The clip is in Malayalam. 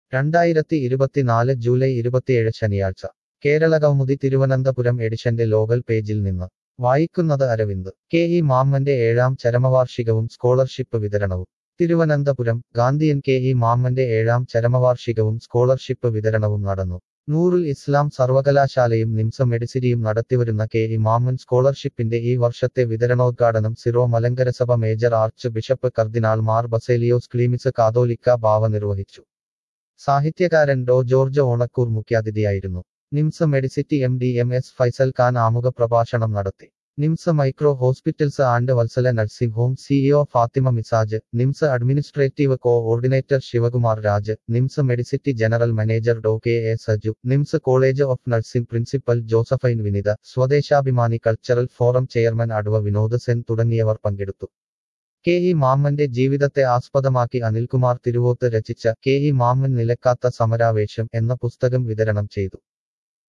രണ്ടായിരത്തി ഇരുപത്തിനാല് ജൂലൈ ഇരുപത്തിയേഴ് ശനിയാഴ്ച കേരള കൗമുദി തിരുവനന്തപുരം എഡിഷന്റെ ലോകൽ പേജിൽ നിന്ന് വായിക്കുന്നത് അരവിന്ദ് കെ ഇ മാമ്മന്റെ ഏഴാം ചരമവാർഷികവും സ്കോളർഷിപ്പ് വിതരണവും തിരുവനന്തപുരം ഗാന്ധിയൻ കെ ഇ മാമ്മന്റെ ഏഴാം ചരമവാർഷികവും സ്കോളർഷിപ്പ് വിതരണവും നടന്നു നൂറുൽ ഇസ്ലാം സർവകലാശാലയും നിംസ മെഡിസിറ്റിയും നടത്തിവരുന്ന കെ ഇ മാമ്മൻ സ്കോളർഷിപ്പിന്റെ ഈ വർഷത്തെ വിതരണോദ്ഘാടനം സിറോ മലങ്കരസഭ മേജർ ആർച്ച് ബിഷപ്പ് കർദിനാൾ മാർ ബസേലിയോസ് ക്ലീമിസ് കാതോലിക്ക ബാവ നിർവഹിച്ചു സാഹിത്യകാരൻ ഡോ ജോർജ് ഓണക്കൂർ മുഖ്യാതിഥിയായിരുന്നു NIMS medicity M D M S Faisal Khan ആമുഖ പ്രഭാഷണം നടത്തി NIMS micro hospitals and Vatsala nursing home CEO Fathima Misaj NIMS administrative coordinator Sivakumar Raj NIMS medicity general manager Dr K A Saju NIMS college of nursing principal Josephine Vinitha Swadeshabhimani cultural forum chairman Adv Vinod Sen തുടങ്ങിയവർ പങ്കെടുത്തു കെ ഇ മാമ്മന്റെ ജീവിതത്തെ ആസ്പദമാക്കി അനിൽകുമാർ തിരുവോത്ത് രചിച്ച കെ ഇ മാമ്മൻ നിലക്കാത്ത സമരാവേശം എന്ന പുസ്തകം വിതരണം ചെയ്തു